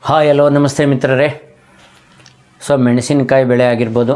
hi hello ನಮಸ್ತೆ ಮಿತ್ರರೇ so ಮೆಣಸಿನಕಾಯಿ ಬೆಳೆ ಆಗಿರ್ಬೋದು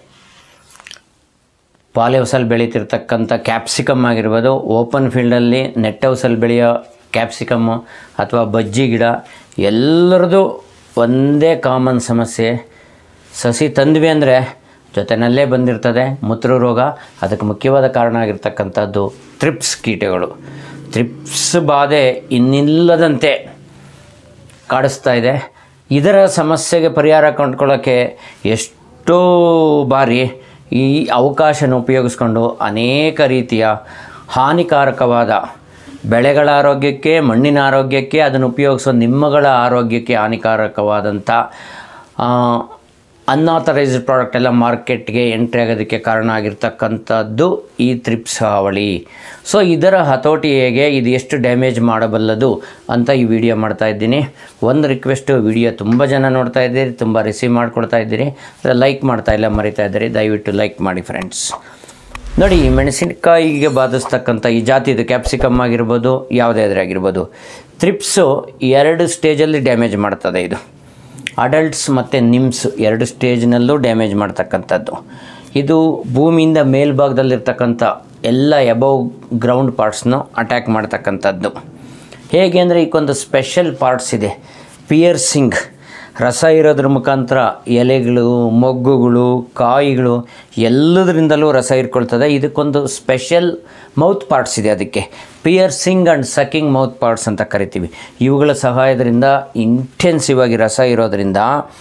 ಪಾಲಿ ಹೌಸಲ್ಲಿ ಬೆಳೀತಿರ್ತಕ್ಕಂಥ ಕ್ಯಾಪ್ಸಿಕಮ್ ಆಗಿರ್ಬೋದು ಓಪನ್ ಫೀಲ್ಡಲ್ಲಿ ನೆಟ್ ಹೌಸಲ್ಲಿ ಬೆಳೆಯೋ ಕ್ಯಾಪ್ಸಿಕಮ್ಮು ಅಥವಾ ಬಜ್ಜಿ ಗಿಡ ಎಲ್ಲರದು ಒಂದೇ ಕಾಮನ್ ಸಮಸ್ಯೆ ಸಸಿ ತಂದ್ವಿ ಅಂದರೆ ಜೊತೆಯಲ್ಲೇ ಬಂದಿರ್ತದೆ ಮೂತ್ರ ರೋಗ ಅದಕ್ಕೆ ಮುಖ್ಯವಾದ ಕಾರಣ ಆಗಿರ್ತಕ್ಕಂಥದ್ದು ತ್ರಿಪ್ಸ್ ಕೀಟಗಳು ತ್ರಿಪ್ಸ್ ಬಾಧೆ ಇನ್ನಿಲ್ಲದಂತೆ ಕಾಡಿಸ್ತಾ ಇದೆ ಇದರ ಸಮಸ್ಯೆಗೆ ಪರಿಹಾರ ಕಂಡುಕೊಳ್ಳೋಕ್ಕೆ ಎಷ್ಟೋ ಬಾರಿ ಈ ಅವಕಾಶನ ಉಪಯೋಗಿಸ್ಕೊಂಡು ಅನೇಕ ರೀತಿಯ ಹಾನಿಕಾರಕವಾದ ಬೆಳೆಗಳ ಆರೋಗ್ಯಕ್ಕೆ ಮಣ್ಣಿನ ಆರೋಗ್ಯಕ್ಕೆ ಅದನ್ನು ಉಪಯೋಗಿಸೋ ನಿಮ್ಮಗಳ ಆರೋಗ್ಯಕ್ಕೆ ಹಾನಿಕಾರಕವಾದಂಥ ಅನ್ಆಥರೈಸ್ಡ್ ಪ್ರಾಡಕ್ಟ್ ಎಲ್ಲ ಮಾರ್ಕೆಟ್ಗೆ ಎಂಟ್ರಿ ಆಗೋದಕ್ಕೆ ಕಾರಣ ಆಗಿರ್ತಕ್ಕಂಥದ್ದು ಈ ತ್ರಿಪ್ಸ್ ಹಾವಳಿ ಸೊ ಇದರ ಹತೋಟಿ ಹೇಗೆ ಇದು ಎಷ್ಟು ಡ್ಯಾಮೇಜ್ ಮಾಡಬಲ್ಲದು ಅಂತ ಈ ವಿಡಿಯೋ ಮಾಡ್ತಾ ಇದ್ದೀನಿ ಒಂದು ರಿಕ್ವೆಸ್ಟು ವಿಡಿಯೋ ತುಂಬ ಜನ ನೋಡ್ತಾ ಇದ್ದೀರಿ ತುಂಬ ರಿಸೀವ್ ಮಾಡ್ಕೊಳ್ತಾ ಇದ್ದೀರಿ ಲೈಕ್ ಮಾಡ್ತಾ ಇಲ್ಲ ಮರಿತಾ ಇದ್ದೀರಿ ದಯವಿಟ್ಟು ಲೈಕ್ ಮಾಡಿ ಫ್ರೆಂಡ್ಸ್ ನೋಡಿ ಈ ಮೆಣಸಿನಕಾಯಿಗೆ ಬಾಧಿಸ್ತಕ್ಕಂಥ ಈ ಜಾತಿದು ಕ್ಯಾಪ್ಸಿಕಮ್ ಆಗಿರ್ಬೋದು ಯಾವುದೇ ಆದರೆ ಆಗಿರ್ಬೋದು ತ್ರಿಪ್ಸು ಎರಡು ಸ್ಟೇಜಲ್ಲಿ ಡ್ಯಾಮೇಜ್ ಮಾಡ್ತದೆ ಇದು ಅಡಲ್ಟ್ಸ್ ಮತ್ತು ನಿಮ್ಸ್ ಎರಡು ಸ್ಟೇಜ್ನಲ್ಲೂ ಡ್ಯಾಮೇಜ್ ಮಾಡ್ತಕ್ಕಂಥದ್ದು ಇದು ಭೂಮಿಯಿಂದ ಮೇಲ್ಭಾಗದಲ್ಲಿರ್ತಕ್ಕಂಥ ಎಲ್ಲ ಎಬವ್ ಗ್ರೌಂಡ್ ಪಾರ್ಟ್ಸ್ನು ಅಟ್ಯಾಕ್ ಮಾಡ್ತಕ್ಕಂಥದ್ದು ಹೇಗೆ ಅಂದರೆ ಈಗೊಂದು ಸ್ಪೆಷಲ್ ಪಾರ್ಟ್ಸ್ ಇದೆ ಪಿಯರ್ಸಿಂಗ್ ರಸ ಇರೋದ್ರ ಮುಖಾಂತರ ಎಲೆಗಳು ಮೊಗ್ಗುಗಳು ಕಾಯಿಗಳು ಎಲ್ಲದರಿಂದಲೂ ರಸ ಇಟ್ಕೊಳ್ತದೆ ಇದಕ್ಕೊಂದು ಸ್ಪೆಷಲ್ ಮೌತ್ ಪಾರ್ಟ್ಸ್ ಇದೆ ಅದಕ್ಕೆ piercing and sucking mouth parts ಅಂತ ಕರಿತೀವಿ ಇವುಗಳ ಸಹಾಯದಿಂದ ಇಂಟೆನ್ಸಿವ್ ಆಗಿ ರಸ ಇರೋದರಿಂದ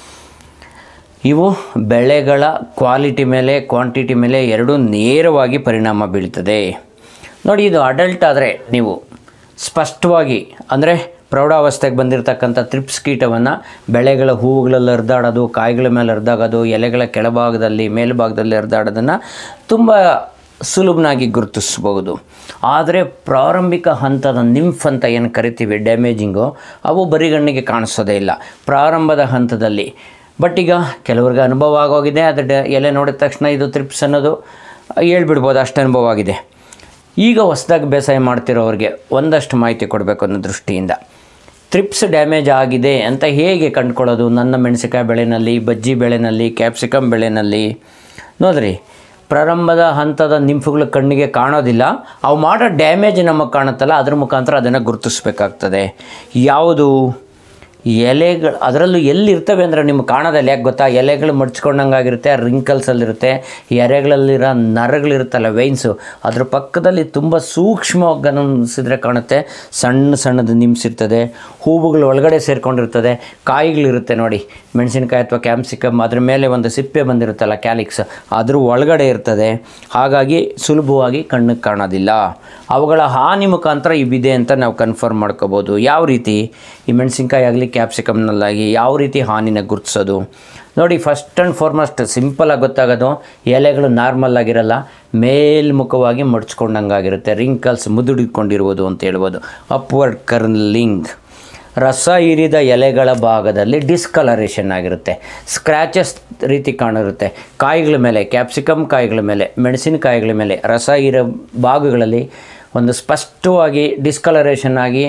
ಇವು ಬೆಳೆಗಳ ಕ್ವಾಲಿಟಿ ಮೇಲೆ ಕ್ವಾಂಟಿಟಿ ಮೇಲೆ ಎರಡೂ ನೇರವಾಗಿ ಪರಿಣಾಮ ಬೀಳ್ತದೆ ನೋಡಿ ಇದು ಅಡಲ್ಟ್ ಆದರೆ ನೀವು ಸ್ಪಷ್ಟವಾಗಿ ಅಂದರೆ ಪ್ರೌಢಾವಸ್ಥೆಗೆ ಬಂದಿರತಕ್ಕಂಥ ತ್ರಿಪ್ಸ್ ಕೀಟವನ್ನು ಬೆಳೆಗಳ ಹೂವುಗಳಲ್ಲಿ ಹರಿದಾಡೋದು ಕಾಯಿಗಳ ಮೇಲೆ ಹರಿದಾಗೋದು ಎಲೆಗಳ ಕೆಳಭಾಗದಲ್ಲಿ ಮೇಲ್ಭಾಗದಲ್ಲಿ ಹರಿದಾಡೋದನ್ನು ತುಂಬ ಸುಲಭನಾಗಿ ಗುರುತಿಸ್ಬೋದು ಆದರೆ ಪ್ರಾರಂಭಿಕ ಹಂತದ ನಿಂಫ್ ಅಂತ ಏನು ಕರಿತೀವಿ ಡ್ಯಾಮೇಜಿಂಗು ಅವು ಬರಿಗಣ್ಣಿಗೆ ಕಾಣಿಸೋದೇ ಇಲ್ಲ ಪ್ರಾರಂಭದ ಹಂತದಲ್ಲಿ ಬಟ್ ಈಗ ಕೆಲವ್ರಿಗೆ ಅನುಭವ ಆಗೋಗಿದೆ ಅದು ಡ ಎಲೆ ನೋಡಿದ ತಕ್ಷಣ ಇದು ತ್ರಿಪ್ಸ್ ಅನ್ನೋದು ಹೇಳ್ಬಿಡ್ಬೋದು ಅಷ್ಟು ಅನುಭವ ಆಗಿದೆ ಈಗ ಹೊಸದಾಗಿ ಬೇಸಾಯ ಮಾಡ್ತಿರೋರಿಗೆ ಒಂದಷ್ಟು ಮಾಹಿತಿ ಕೊಡಬೇಕು ಅನ್ನೋ ದೃಷ್ಟಿಯಿಂದ ತ್ರಿಪ್ಸ್ ಡ್ಯಾಮೇಜ್ ಆಗಿದೆ ಅಂತ ಹೇಗೆ ಕಂಡುಕೊಳ್ಳೋದು ನನ್ನ ಮೆಣಸಿನಕಾಯಿ ಬೆಳೆನಲ್ಲಿ ಬಜ್ಜಿ ಬೆಳೆನಲ್ಲಿ ಕ್ಯಾಪ್ಸಿಕಮ್ ಬೆಳೆನಲ್ಲಿ ನೋಡ್ರಿ ಪ್ರಾರಂಭದ ಹಂತದ ನಿಂಫುಗಳು ಕಣ್ಣಿಗೆ ಕಾಣೋದಿಲ್ಲ ಅವು ಮಾಡೋ ಡ್ಯಾಮೇಜ್ ನಮಗೆ ಕಾಣುತ್ತಲ್ಲ ಅದ್ರ ಮುಖಾಂತರ ಅದನ್ನು ಗುರುತಿಸ್ಬೇಕಾಗ್ತದೆ ಯಾವುದು ಎಲೆಗಳು ಅದರಲ್ಲೂ ಎಲ್ಲಿರ್ತವೆ ಅಂದರೆ ನಿಮ್ಗೆ ಕಾಣೋದಿಲ್ಲ ಯಾಕೆ ಗೊತ್ತಾ ಎಲೆಗಳು ಮಡ್ಚ್ಕೊಂಡಂಗಾಗಿರುತ್ತೆ ರಿಂಕಲ್ಸಲ್ಲಿರುತ್ತೆ ಎರೆಗಳಲ್ಲಿರೋ ನರಗಳಿರುತ್ತಲ್ಲ ವೈನ್ಸು ಅದ್ರ ಪಕ್ಕದಲ್ಲಿ ತುಂಬ ಸೂಕ್ಷ್ಮವಾಗಿ ಗಮನಿಸಿದ್ರೆ ಕಾಣುತ್ತೆ ಸಣ್ಣ ಸಣ್ಣದು ನಿಮ್ಸಿರ್ತದೆ ಹೂವುಗಳು ಒಳಗಡೆ ಸೇರ್ಕೊಂಡಿರ್ತದೆ ಕಾಯಿಗಳಿರುತ್ತೆ ನೋಡಿ ಮೆಣಸಿನಕಾಯಿ ಅಥವಾ ಕ್ಯಾಪ್ಸಿಕಮ್ ಅದ್ರ ಮೇಲೆ ಒಂದು ಸಿಪ್ಪೆ ಬಂದಿರುತ್ತಲ್ಲ ಕ್ಯಾಲಿಕ್ಸ್ ಅದ್ರ ಒಳಗಡೆ ಇರ್ತದೆ ಹಾಗಾಗಿ ಸುಲಭವಾಗಿ ಕಣ್ಣಿಗೆ ಕಾಣೋದಿಲ್ಲ ಅವುಗಳ ಹಾನಿ ಮುಖಾಂತರ ಇವಿದೆ ಅಂತ ನಾವು ಕನ್ಫರ್ಮ್ ಮಾಡ್ಕೋಬೋದು ಯಾವ ರೀತಿ ಈ ಮೆಣಸಿನ್ಕಾಯಿ ಆಗಲಿ ಕ್ಯಾಪ್ಸಿಕಮ್ನಲ್ಲಾಗಿ ಯಾವ ರೀತಿ ಹಾನಿನ ಗುರುತಿಸೋದು ನೋಡಿ ಫಸ್ಟ್ ಆ್ಯಂಡ್ ಫಾರ್ಮಸ್ಟ್ ಸಿಂಪಲಾಗಿ ಗೊತ್ತಾಗೋದು ಎಲೆಗಳು ನಾರ್ಮಲ್ ಆಗಿರಲ್ಲ ಮೇಲ್ಮುಖವಾಗಿ ಮಡ್ಚ್ಕೊಂಡಂಗಾಗಿರುತ್ತೆ ರಿಂಕಲ್ಸ್ ಮುದುಡಿಕೊಂಡಿರುವುದು ಅಂತ ಹೇಳ್ಬೋದು ಅಪ್ವರ್ಡ್ ಕರ್ಲಿಂಗ್ ರಸ ಹೀರಿದ ಎಲೆಗಳ ಭಾಗದಲ್ಲಿ ಡಿಸ್ಕಲರೇಷನ್ ಆಗಿರುತ್ತೆ ಸ್ಕ್ರ್ಯಾಚಸ್ ರೀತಿ ಕಾಣಿರುತ್ತೆ ಕಾಯಿಗಳ ಮೇಲೆ ಕ್ಯಾಪ್ಸಿಕಮ್ ಕಾಯಿಗಳ ಮೇಲೆ ಮೆಣಸಿನಕಾಯಿಗಳ ಮೇಲೆ ರಸ ಹೀರೋ ಭಾಗಗಳಲ್ಲಿ ಒಂದು ಸ್ಪಷ್ಟವಾಗಿ ಡಿಸ್ಕಲರೇಷನ್ ಆಗಿ